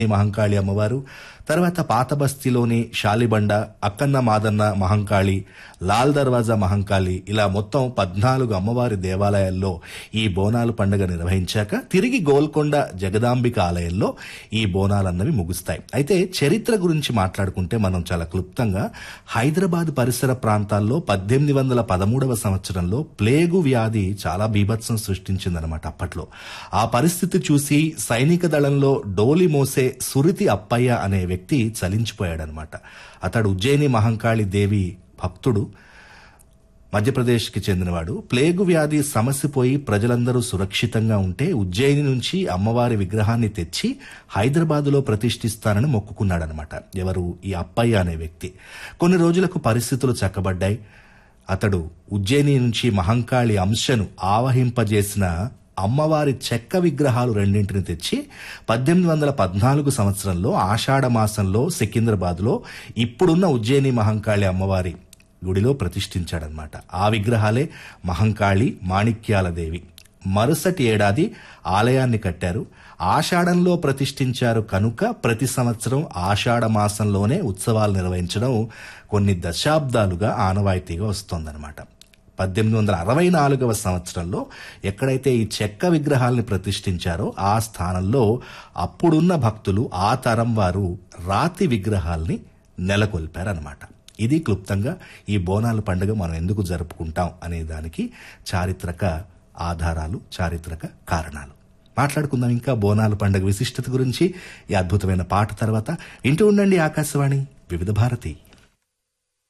ఈ మహంకాళి అమ్మవారు తర్వాత పాత బస్తీలోని శాలిబండ అక్కన్న మాదన్న మహంకాళి లాల్ దర్వాజా మహంకాళి ఇలా మొత్తం పద్నాలుగు అమ్మవారి దేవాలయాల్లో ఈ బోనాలు పండుగ నిర్వహించాక తిరిగి గోల్కొండ జగదాంబిక ఆలయంలో ఈ బోనాలన్నవి ముగుస్తాయి అయితే చరిత్ర గురించి మాట్లాడుకుంటే మనం చాలా క్లుప్తంగా హైదరాబాద్ పరిసర ప్రాంతాల్లో పద్దెనిమిది వందల పదమూడవ సంవత్సరంలో ప్లేగు వ్యాధి చాలా బీభత్సం సృష్టించిందనమాట అప్పట్లో ఆ పరిస్థితి చూసి సైనిక దళంలో డోలి మోసే సురితి అప్పయ్య అనే వ్యక్తి చలించిపోయాడనమాట అతడు ఉజ్జయిని మహంకాళి దేవి భక్తుడు మధ్యప్రదేశ్కి చెందినవాడు ప్లేగు వ్యాధి సమసిపోయి ప్రజలందరూ సురక్షితంగా ఉంటే ఉజ్జయిని నుంచి అమ్మవారి విగ్రహాన్ని తెచ్చి హైదరాబాదులో ప్రతిష్ఠిస్తానని మొక్కుకున్నాడనమాట ఎవరు ఈ అప్పయ్య అనే వ్యక్తి కొన్ని రోజులకు పరిస్థితులు చక్కబడ్డాయి అతడు ఉజ్జయిని నుంచి మహంకాళి అంశను ఆవహింపజేసిన అమ్మవారి చెక్క విగ్రహాలు రెండింటిని తెచ్చి పద్దెనిమిది వందల పద్నాలుగు సంవత్సరంలో ఆషాఢ మాసంలో సికింద్రాబాద్లో ఇప్పుడున్న ఉజ్జయిని మహంకాళి అమ్మవారి గుడిలో ప్రతిష్ఠించాడనమాట ఆ విగ్రహాలే మహంకాళి మాణిక్యాల దేవి మరుసటి ఏడాది ఆలయాన్ని కట్టారు ఆషాఢంలో ప్రతిష్ఠించారు కనుక ప్రతి సంవత్సరం ఆషాఢ మాసంలోనే ఉత్సవాలు నిర్వహించడం కొన్ని దశాబ్దాలుగా ఆనవాయితీగా వస్తోందనమాట పద్దెనిమిది వందల అరవై నాలుగవ సంవత్సరంలో ఎక్కడైతే ఈ చెక్క విగ్రహాల్ని ప్రతిష్ఠించారో ఆ స్థానంలో అప్పుడున్న భక్తులు ఆ తరం వారు రాతి విగ్రహాల్ని నెలకొల్పారనమాట ఇది క్లుప్తంగా ఈ బోనాల పండుగ మనం ఎందుకు జరుపుకుంటాం అనే దానికి చారిత్రక ఆధారాలు చారిత్రక కారణాలు మాట్లాడుకుందాం ఇంకా బోనాల పండుగ విశిష్టత గురించి ఈ అద్భుతమైన పాట తర్వాత ఇంటూ ఉండండి ఆకాశవాణి వివిధ భారతి